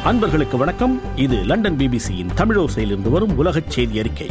அன்பர்களுக்கு வணக்கம் இது லண்டன் பிபிசியின் தமிழோசையிலிருந்து வரும் உலகச் செய்தி அறிக்கை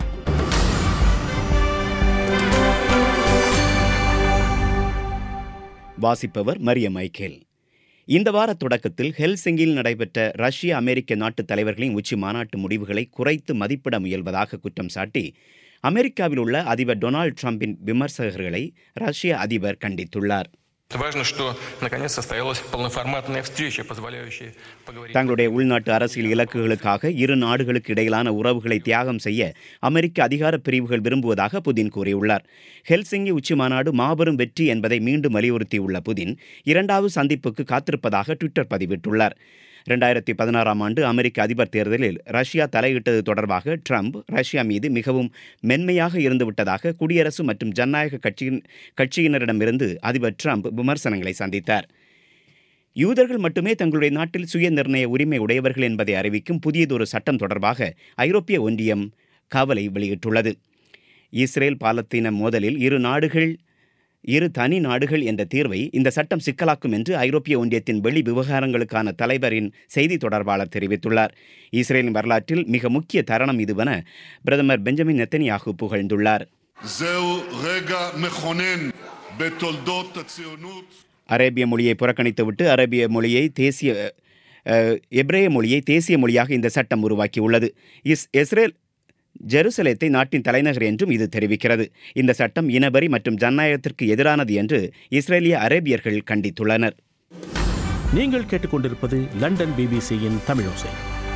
வாசிப்பவர் மரிய மைக்கேல் இந்த வார தொடக்கத்தில் ஹெல்சிங்கில் நடைபெற்ற ரஷ்ய அமெரிக்க நாட்டு தலைவர்களின் உச்சி மாநாட்டு முடிவுகளை குறைத்து மதிப்பிட முயல்வதாக குற்றம் சாட்டி அமெரிக்காவில் உள்ள அதிபர் டொனால்ட் ட்ரம்பின் விமர்சகர்களை ரஷ்ய அதிபர் கண்டித்துள்ளார் Важно, что наконец состоялась полноформатная встреча, позволяющая поговорить... தங்களுடைய உள்நாட்டு அரசியல் இலக்குகளுக்காக இரு நாடுகளுக்கு இடையிலான உறவுகளை தியாகம் செய்ய அமெரிக்க அதிகார பிரிவுகள் விரும்புவதாக புதின் கூறியுள்ளார் ஹெல்சிங்கி உச்சி மாநாடு மாபெரும் வெற்றி என்பதை மீண்டும் வலியுறுத்தியுள்ள புதின் இரண்டாவது சந்திப்புக்கு காத்திருப்பதாக ட்விட்டர் பதிவிட்டுள்ளார் ரெண்டாயிரத்தி பதினாறாம் ஆண்டு அமெரிக்க அதிபர் தேர்தலில் ரஷ்யா தலையிட்டது தொடர்பாக ட்ரம்ப் ரஷ்யா மீது மிகவும் மென்மையாக இருந்துவிட்டதாக குடியரசு மற்றும் ஜனநாயக கட்சியின் கட்சியினரிடமிருந்து அதிபர் ட்ரம்ப் விமர்சனங்களை சந்தித்தார் யூதர்கள் மட்டுமே தங்களுடைய நாட்டில் சுய நிர்ணய உரிமை உடையவர்கள் என்பதை அறிவிக்கும் புதியதொரு சட்டம் தொடர்பாக ஐரோப்பிய ஒன்றியம் கவலை வெளியிட்டுள்ளது இஸ்ரேல் பாலத்தீன மோதலில் இரு நாடுகள் இரு தனி நாடுகள் என்ற தீர்வை இந்த சட்டம் சிக்கலாக்கும் என்று ஐரோப்பிய ஒன்றியத்தின் வெளி விவகாரங்களுக்கான தலைவரின் செய்தி தொடர்பாளர் தெரிவித்துள்ளார் இஸ்ரேலின் வரலாற்றில் மிக முக்கிய தருணம் இதுவென பிரதமர் பெஞ்சமின் நெத்தனியாகு புகழ்ந்துள்ளார் זהו רגע מכונן בתולדות הציונות. அரேபிய மொழியை புறக்கணித்துவிட்டு அரேபிய மொழியை தேசிய அஹ், எபிரேய மொழியை தேசிய மொழியாக இந்த சட்டம் உருவாக்கியுள்ளது இஸ் இஸ்ரேல் ஜெருசலேத்தை நாட்டின் தலைநகர் என்றும் இது தெரிவிக்கிறது இந்த சட்டம் இனவரி மற்றும் ஜனநாயகத்திற்கு எதிரானது என்று இஸ்ரேலிய அரேபியர்கள் கண்டித்துள்ளனர் நீங்கள் கேட்டுக்கொண்டிருப்பது லண்டன் பிபிசியின் தமிழோசை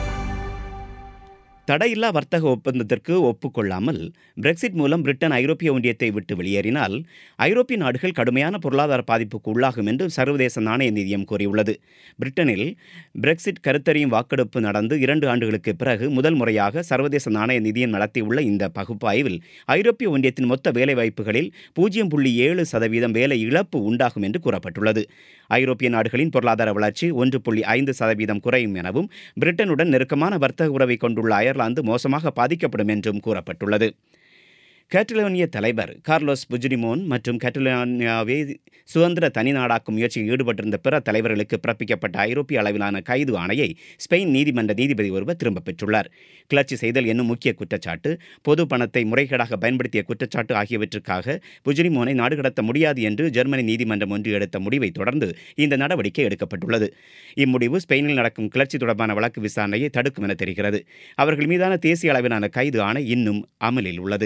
தடையில்லா வர்த்தக ஒப்பந்தத்திற்கு ஒப்புக்கொள்ளாமல் பிரெக்சிட் மூலம் பிரிட்டன் ஐரோப்பிய ஒன்றியத்தை விட்டு வெளியேறினால் ஐரோப்பிய நாடுகள் கடுமையான பொருளாதார பாதிப்புக்கு உள்ளாகும் என்று சர்வதேச நாணய நிதியம் கூறியுள்ளது பிரிட்டனில் பிரெக்சிட் கருத்தறியும் வாக்கெடுப்பு நடந்து இரண்டு ஆண்டுகளுக்கு பிறகு முதல் முறையாக சர்வதேச நாணய நிதியம் நடத்தியுள்ள இந்த பகுப்பாய்வில் ஐரோப்பிய ஒன்றியத்தின் மொத்த வேலைவாய்ப்புகளில் பூஜ்ஜியம் புள்ளி ஏழு சதவீதம் வேலை இழப்பு உண்டாகும் என்று கூறப்பட்டுள்ளது ஐரோப்பிய நாடுகளின் பொருளாதார வளர்ச்சி ஒன்று புள்ளி ஐந்து சதவீதம் குறையும் எனவும் பிரிட்டனுடன் நெருக்கமான வர்த்தக உறவை கொண்டுள்ள அயர்லாந்து மோசமாக பாதிக்கப்படும் என்றும் கூறப்பட்டுள்ளது கேட்டலோனிய தலைவர் கார்லோஸ் புஜ்ரிமோன் மற்றும் கேட்டலோனியாவை சுதந்திர தனிநாடாக்கும் முயற்சியில் ஈடுபட்டிருந்த பிற தலைவர்களுக்கு பிறப்பிக்கப்பட்ட ஐரோப்பிய அளவிலான கைது ஆணையை ஸ்பெயின் நீதிமன்ற நீதிபதி ஒருவர் திரும்பப் பெற்றுள்ளார் கிளர்ச்சி செய்தல் என்னும் முக்கிய குற்றச்சாட்டு பொது பணத்தை முறைகேடாக பயன்படுத்திய குற்றச்சாட்டு ஆகியவற்றுக்காக புஜ்ரிமோனை நாடு கடத்த முடியாது என்று ஜெர்மனி நீதிமன்றம் ஒன்று எடுத்த முடிவை தொடர்ந்து இந்த நடவடிக்கை எடுக்கப்பட்டுள்ளது இம்முடிவு ஸ்பெயினில் நடக்கும் கிளர்ச்சி தொடர்பான வழக்கு விசாரணையை தடுக்கும் என தெரிகிறது அவர்கள் மீதான தேசிய அளவிலான கைது ஆணை இன்னும் அமலில் உள்ளது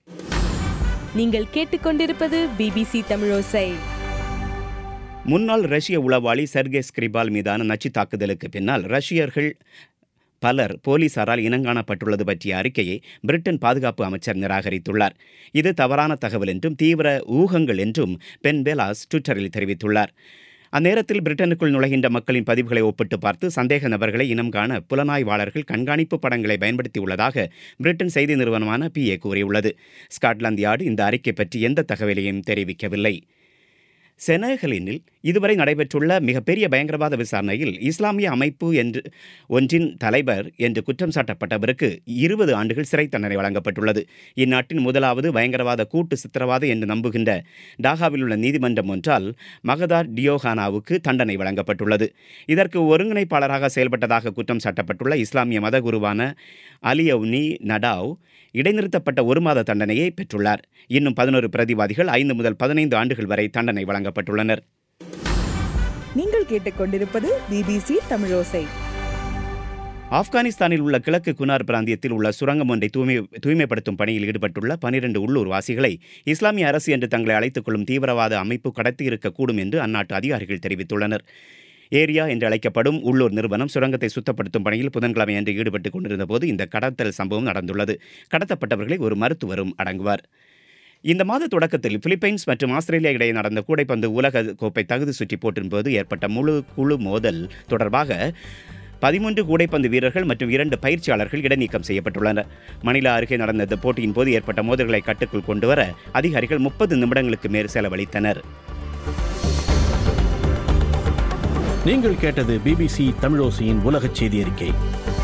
நீங்கள் கேட்டுக்கொண்டிருப்பது பிபிசி தமிழோசை முன்னாள் ரஷ்ய உளவாளி செர்கே ஸ்கிரிபால் மீதான நச்சு தாக்குதலுக்கு பின்னால் ரஷ்யர்கள் பலர் போலீசாரால் இனங்காணப்பட்டுள்ளது பற்றிய அறிக்கையை பிரிட்டன் பாதுகாப்பு அமைச்சர் நிராகரித்துள்ளார் இது தவறான தகவல் என்றும் தீவிர ஊகங்கள் என்றும் பென் பெலாஸ் ட்விட்டரில் தெரிவித்துள்ளார் அந்நேரத்தில் பிரிட்டனுக்குள் நுழைகின்ற மக்களின் பதிவுகளை ஒப்பிட்டு பார்த்து சந்தேக நபர்களை இனம் காண புலனாய்வாளர்கள் கண்காணிப்பு படங்களை பயன்படுத்தியுள்ளதாக பிரிட்டன் செய்தி நிறுவனமான பிஏ கூறியுள்ளது ஸ்காட்லாந்து யார்டு இந்த அறிக்கை பற்றி எந்த தகவலையும் தெரிவிக்கவில்லை செனகலினில் இதுவரை நடைபெற்றுள்ள மிகப்பெரிய பயங்கரவாத விசாரணையில் இஸ்லாமிய அமைப்பு என்று ஒன்றின் தலைவர் என்று குற்றம் சாட்டப்பட்டவருக்கு இருபது ஆண்டுகள் சிறை தண்டனை வழங்கப்பட்டுள்ளது இந்நாட்டின் முதலாவது பயங்கரவாத கூட்டு சித்திரவாத என்று நம்புகின்ற டாகாவில் உள்ள நீதிமன்றம் ஒன்றால் மகதார் டியோகானாவுக்கு தண்டனை வழங்கப்பட்டுள்ளது இதற்கு ஒருங்கிணைப்பாளராக செயல்பட்டதாக குற்றம் சாட்டப்பட்டுள்ள இஸ்லாமிய மதகுருவான அலியவுனி நடாவ் இடைநிறுத்தப்பட்ட ஒரு மாத தண்டனையை பெற்றுள்ளார் இன்னும் பதினோரு பிரதிவாதிகள் ஐந்து முதல் பதினைந்து ஆண்டுகள் வரை தண்டனை வழங்கப்பட்டுள்ளனர் நீங்கள் கேட்டுக்கொண்டிருப்பது பிபிசி தமிழோசை ஆப்கானிஸ்தானில் உள்ள கிழக்கு குனார் பிராந்தியத்தில் உள்ள சுரங்கம் ஒன்றை தூய்மை தூய்மைப்படுத்தும் பணியில் ஈடுபட்டுள்ள பனிரெண்டு உள்ளூர் வாசிகளை இஸ்லாமிய அரசு என்று தங்களை அழைத்துக் கொள்ளும் தீவிரவாத அமைப்பு கடத்தியிருக்கக்கூடும் என்று அந்நாட்டு அதிகாரிகள் தெரிவித்துள்ளனர் ஏரியா என்று அழைக்கப்படும் உள்ளூர் நிறுவனம் சுரங்கத்தை சுத்தப்படுத்தும் பணியில் புதன்கிழமை அன்று ஈடுபட்டுக் கொண்டிருந்த போது இந்த கடத்தல் சம்பவம் நடந்துள்ளது கடத்தப்பட்டவர்களை ஒரு மருத்துவரும் அடங்குவார் இந்த மாத தொடக்கத்தில் பிலிப்பைன்ஸ் மற்றும் ஆஸ்திரேலியா இடையே நடந்த கூடைப்பந்து உலக கோப்பை தகுதி சுற்றி போட்டின் போது ஏற்பட்ட முழு குழு மோதல் தொடர்பாக பதிமூன்று கூடைப்பந்து வீரர்கள் மற்றும் இரண்டு பயிற்சியாளர்கள் இடைநீக்கம் செய்யப்பட்டுள்ளனர் மணிலா அருகே நடந்த இந்த போட்டியின் போது ஏற்பட்ட மோதல்களை கட்டுக்குள் கொண்டுவர அதிகாரிகள் முப்பது நிமிடங்களுக்கு மேல் செலவழித்தனர் நீங்கள் கேட்டது பிபிசி தமிழோசையின் உலகச் செய்தி அறிக்கை